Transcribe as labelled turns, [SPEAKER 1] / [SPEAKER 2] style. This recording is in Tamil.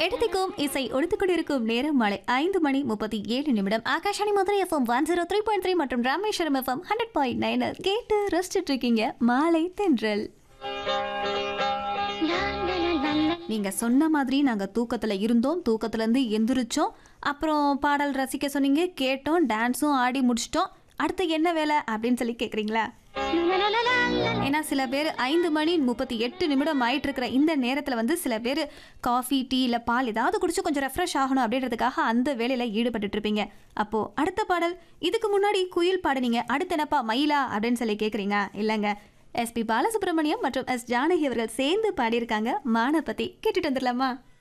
[SPEAKER 1] இடத்திற்கும் இசை ஒடுத்துக் கொண்டிருக்கும் நேரம் மாலை ஐந்து மணி முப்பத்தி ஏழு நிமிடம் Akashvani Madurai FM one zero three point three மற்றும் Rameswaram FM hundred point nine கேட்டு ரசிச்சுட்டு இருக்கீங்க மாலை தென்றல் நீங்க சொன்ன மாதிரி நாங்க தூக்கத்துல இருந்தோம் தூக்கத்துல இருந்து எந்திரிச்சோம் அப்புறம் பாடல் ரசிக்க சொன்னீங்க கேட்டோம் டான்ஸும் ஆடி முடிச்சிட்டோம் அடுத்து என்ன வேலை அப்படின்னு சொல்லி கேக்குறீங்களா ஏன்னா சில பேர் ஐந்து மணி முப்பத்தி எட்டு நிமிடம் ஆயிட்டு இருக்கிற இந்த நேரத்தில் வந்து சில பேர் காஃபி டீ இல்லை பால் ஏதாவது குடிச்சு கொஞ்சம் ரெஃப்ரெஷ் ஆகணும் அப்படின்றதுக்காக அந்த வேலையில் ஈடுபட்டுட்டு இருப்பீங்க அப்போ அடுத்த பாடல் இதுக்கு முன்னாடி குயில் பாடுனீங்க அடுத்து என்னப்பா மயிலா அப்படின்னு சொல்லி கேட்குறீங்க இல்லைங்க எஸ்பி பாலசுப்ரமணியம் மற்றும் எஸ் ஜானகி அவர்கள் சேர்ந்து பாடியிருக்காங்க மான பத்தி கேட்டுட்டு வந்துடலாமா